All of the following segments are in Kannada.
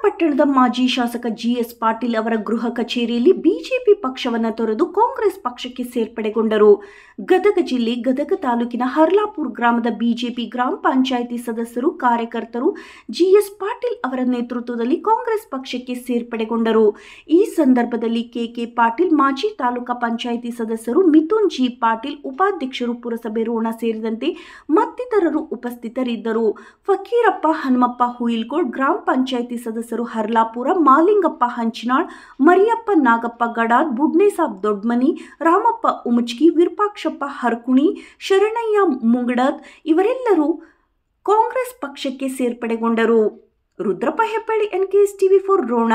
ಪಟ್ಟಣದ ಮಾಜಿ ಶಾಸಕ ಜಿಎಸ್ ಪಾಟೀಲ್ ಅವರ ಗೃಹ ಕಚೇರಿಯಲ್ಲಿ ಬಿಜೆಪಿ ಪಕ್ಷವನ್ನು ತೊರೆದು ಕಾಂಗ್ರೆಸ್ ಪಕ್ಷಕ್ಕೆ ಸೇರ್ಪಡೆಗೊಂಡರು ಗದಗ ಜಿಲ್ಲೆ ಗದಗ ತಾಲೂಕಿನ ಹರ್ಲಾಪುರ ಗ್ರಾಮದ ಬಿಜೆಪಿ ಗ್ರಾಮ ಪಂಚಾಯಿತಿ ಸದಸ್ಯರು ಕಾರ್ಯಕರ್ತರು ಜಿಎಸ್ ಪಾಟೀಲ್ ಅವರ ನೇತೃತ್ವದಲ್ಲಿ ಕಾಂಗ್ರೆಸ್ ಪಕ್ಷಕ್ಕೆ ಸೇರ್ಪಡೆಗೊಂಡರು ಈ ಸಂದರ್ಭದಲ್ಲಿ ಕೆಕೆ ಪಾಟೀಲ್ ಮಾಜಿ ತಾಲೂಕಾ ಪಂಚಾಯಿತಿ ಸದಸ್ಯರು ಮಿಥುನ್ ಜಿ ಪಾಟೀಲ್ ಉಪಾಧ್ಯಕ್ಷರು ಪುರಸಭೆ ರೋಣ ಸೇರಿದಂತೆ ಮತ್ತಿತರರು ಉಪಸ್ಥಿತರಿದ್ದರು ಫಕೀರಪ್ಪ ಹನುಮಪ್ಪ ಹುಯಿಲ್ಗೋಡ್ ಗ್ರಾಮ ಪಂಚಾಯಿತಿ ಸದಸ್ಯರು ಹರ್ಲಾಪುರ ಮಾಲಿಂಗಪ್ಪ ಹಂಚಿನಾಳ್ ಮರಿಯಪ್ಪ ನಾಗಪ್ಪ ಗಡಾದ್ ಬುಡ್ನೇಸಾಬ್ ದೊಡ್ಮನಿ ರಾಮಪ್ಪ ಉಮಚ್ಗಿ ವಿರೂಪಾಕ್ಷಪ್ಪ ಹರ್ಕುಣಿ ಶರಣಯ್ಯ ಮುಂಗಡದ್ ಇವರೆಲ್ಲರೂ ಕಾಂಗ್ರೆಸ್ ಪಕ್ಷಕ್ಕೆ ಸೇರ್ಪಡೆಗೊಂಡರು Rudrappa Hebballi NKS TV four Ron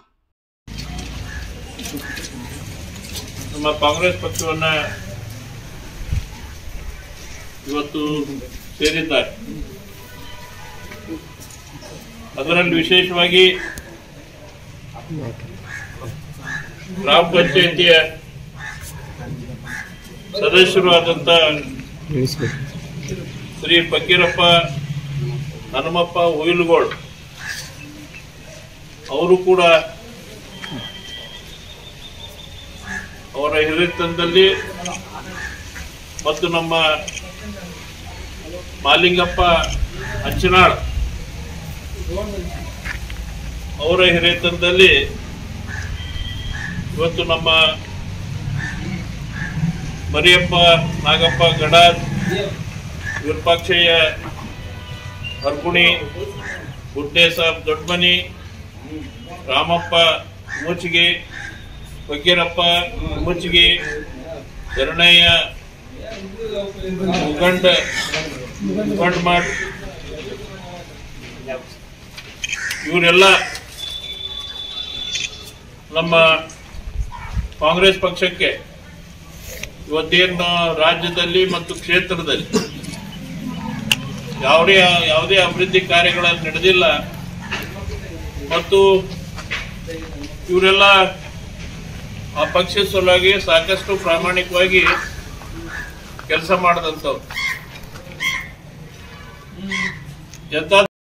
ನಮ್ಮ ಕಾಂಗ್ರೆಸ್ ಪಕ್ಷವನ್ನ ಇವತ್ತು ಸೇರಿದ್ದಾರೆ ಅದರಲ್ಲಿ ವಿಶೇಷವಾಗಿ ಗ್ರಾಮ ಪಂಚಾಯತಿಯ ಸದಸ್ಯರು ಆದಂತ ಶ್ರೀ ಫಕೀರಪ್ಪ ಹನುಮಪ್ಪ ಹುಯಿಲುಗೋಳ್ ಅವರು ಕೂಡ ಅವರ ಹಿರಿತನದಲ್ಲಿ ಮತ್ತು ನಮ್ಮ ಮಾಲಿಂಗಪ್ಪ ಹಂಚಿನಾಳ್ ಅವರ ಹಿರಿತನದಲ್ಲಿ ಇವತ್ತು ನಮ್ಮ ಮರಿಯಪ್ಪ ನಾಗಪ್ಪ ಗಡಾದ್ ವಿರೂಪಾಕ್ಷಯ್ಯ ಹರ್ಕುಣಿ ಗುಡ್ಡೇಸಾಬ್ ದೊಡ್ಡಮನಿ ರಾಮಪ್ಪ ಮೂಚಿಗೆ ಫಕೀರಪ್ಪ ಮುಚ್ಚಿಗೆ ಶರಣಯ್ಯ ಮುಗಂಡ ಮುಗಂಡ್ ಮಠ್ ಇವರೆಲ್ಲ ನಮ್ಮ ಕಾಂಗ್ರೆಸ್ ಪಕ್ಷಕ್ಕೆ ಇವತ್ತೇನು ರಾಜ್ಯದಲ್ಲಿ ಮತ್ತು ಕ್ಷೇತ್ರದಲ್ಲಿ ಯಾವುದೇ ಯಾವುದೇ ಅಭಿವೃದ್ಧಿ ಕಾರ್ಯಗಳು ನಡೆದಿಲ್ಲ ಮತ್ತು ಇವರೆಲ್ಲ ಆ ಪಕ್ಷದ ಸಲುವಾಗಿ ಸಾಕಷ್ಟು ಪ್ರಾಮಾಣಿಕವಾಗಿ ಕೆಲಸ ಮಾಡಿದಂಥವ್ರು ಎಂತ